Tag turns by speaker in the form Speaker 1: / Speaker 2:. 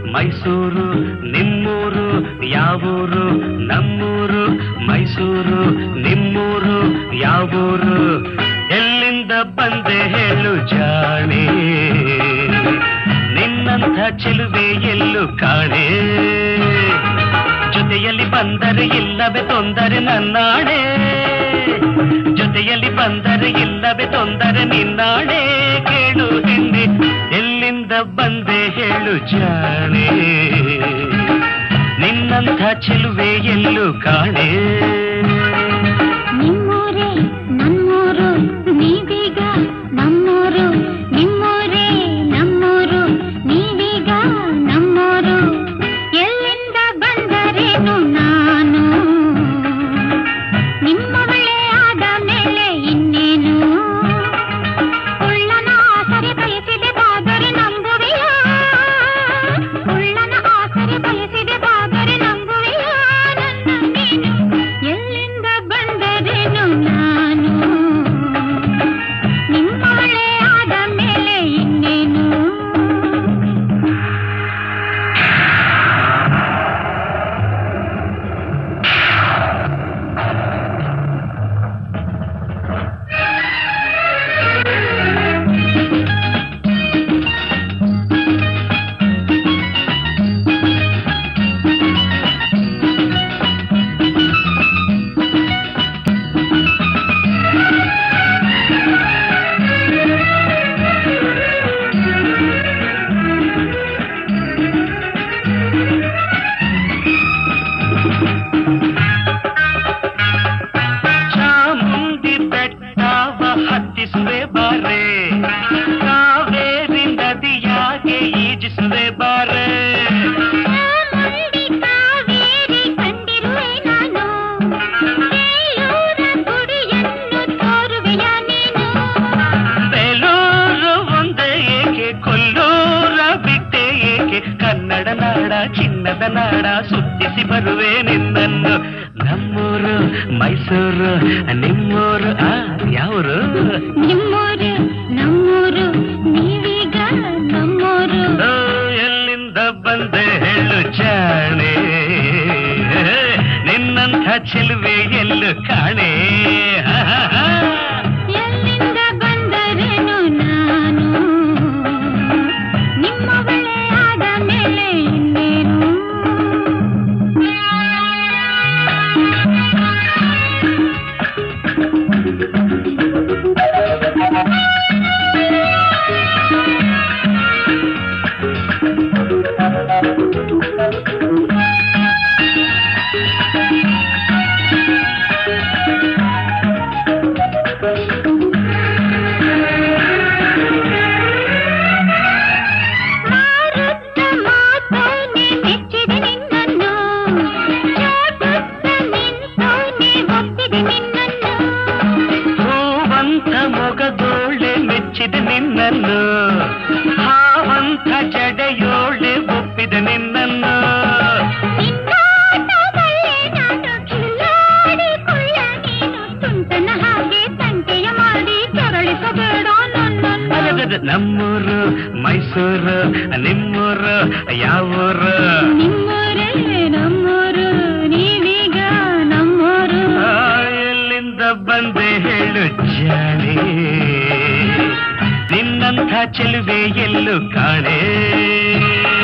Speaker 1: ಮೈಸೂರು ನಿಮ್ಮೂರು ಯಾವೂರು ನಮ್ಮೂರು ಮೈಸೂರು ನಿಮ್ಮೂರು ಯಾವೂರು ಎಲ್ಲಿಂದ ಬಂದೆ ಹೇಳು ಜಾಣೆ ನಿನ್ನಂಥ ಚೆಲುವೆ ಎಲ್ಲೂ ಕಾಣೆ ಜೊತೆಯಲ್ಲಿ ಬಂದರೆ ಇಲ್ಲವೇ ತೊಂದರೆ ನನ್ನಾಣೆ ಜೊತೆಯಲ್ಲಿ ಬಂದರೆ ಇಲ್ಲವೇ ತೊಂದರೆ ನಿನ್ನಾಣೆ ಕೇಳು ಹಿಂದೆ ಎಲ್ಲಿಂದ ಬಂದೆ ಹೇಳು ಜಾಣೆ ನಿನ್ನಂಥ ಚೆಲುವೆ ಎಲ್ಲೂ ಕಾಣೆ
Speaker 2: ನಿಮ್ಮೂರೇ ನಮ್ಮೂರು ನೀವೀಗ ನಮ್ಮೂರು ನಿಮ್ಮೂರೇ ನಮ್ಮೂರು ನೀವೀಗ ನಮ್ಮೂರು ಎಲ್ಲಿಂದ ಬಂದರೇನು ನಾನು ನಿಮ್ಮವಳೇ ಆದ ಮೇಲೆ ಇನ್ನೇನು ಉಳ್ಳನ ಆಸರೆ ಬಯಸಿದೆ ಬಾದರೆ ನಂಬುವೆಯಾ ಉಳ್ಳನ ಆಸರೆ ಬಯಸಿದೆ ಬಾದರೆ ನಂಬುವೆಯಾ ನನ್ನ ನೀನು ಎಲ್ಲಿಂದ ಬಂದರೇನು ನಾನು ನಿಮ್ಮವಳೇ ಆದ ಮೇಲೆ ಇನ್ನೇನು
Speaker 1: ಚಾಮುಂಡಿ ಬೆಟ್ಟವ ಹತ್ತಿಸುವೆ ಬಾರೆ ಕಾವೇರಿ ನದಿಯಾಗೆ ಈಜಿಸುವೆ ಬಾರೆ
Speaker 2: ಚಾಮುಂಡಿ ಕಾವೇರಿ ಕಂಡಿರುವೆ ನಾನು ಬೇಲೂರ ಗುಡಿಯನ್ನು ತೋರುವೆಯ ನೀನು
Speaker 1: ಬೇಲೂರು ಒಂದೇ ಏಕೆ ಕೊಲ್ಲೂರ ಬಿಟ್ಟೆ ಏಕೆ ಕನ್ನಡ ನಾಡ ಚಿನ್ನದ ನಾಡ ಸುತ್ತಿಸಿ ಬರುವೆ ನಿನ್ನನ್ನು ನಮ್ಮೂರು ಮೈಸೂರು ನಿಮ್ಮೂರು ಆ ಯಾವರು
Speaker 2: ನಿಮ್ಮೂರು ನಮ್ಮೂರು ನೀವೀಗ ನಮ್ಮೂರು
Speaker 1: ಓ, ಎಲ್ಲಿಂದ ಬಂದೆ ಹೇಳು ಜಾಣೆ ನಿನ್ನಂಥ ಚೆಲುವೆ ಎಲ್ಲು ಕಾಣೆ ಹ, ಹ, ಹ.
Speaker 2: ಎಲ್ಲಿಂದ ಬಂದರೇನು ನಾನು ನಿಮ್ಮವಳೇ ಆದ ಮೇಲೆ ಇನ್ನೇನು ಮಾರುತ್ತ ಮಾತೋನೆ ಮೆಚ್ಚಿದೆ ನಿನ್ನನ್ನು ಚಾಟುತ್ತ ನಿಂತೋನೆ ಒಪ್ಪಿದೆ ನಿನ್ನನ್ನು
Speaker 1: ಹೂವಂತ ಮೊಗದೋಳೆ ಮೆಚ್ಚಿದೆ ನಿನ್ನನ್ನು ಹಾವಂತ ಜಡೆಯೋಳೆ ಒಪ್ಪಿದೆ ನಿನ್ನನ್ನು
Speaker 2: ನಿನ್ನಾಟದಲ್ಲೇ ನಾನು ಕಿಲ್ಲಾಡಿಕೊಳ್ಳ ನೀನು ತುಂಟನ ಹಾಗೆ ತಂಟೆಯ ಮಾಡಿ ಕೆರಳಿಸಬೇಡ ನನ್ನನ್ನು
Speaker 1: ಅರಗದ ನಮ್ಮೂರು ಮೈಸೂರು ನಿಮ್ಮೂರು ಯಾವೂರು
Speaker 2: ನಿಮ್ಮೂರೇ ನಮ್ಮೂರು ನೀವೀಗ ನಮ್ಮೂರು
Speaker 1: ಆ, ಎಲ್ಲಿಂದ ಬಂದೆ ಹೇಳು ಜಾಣೆ ನಿನ್ನಂಥ ಚೆಲುವೆ ಎಲ್ಲೂ ಕಾಣೆ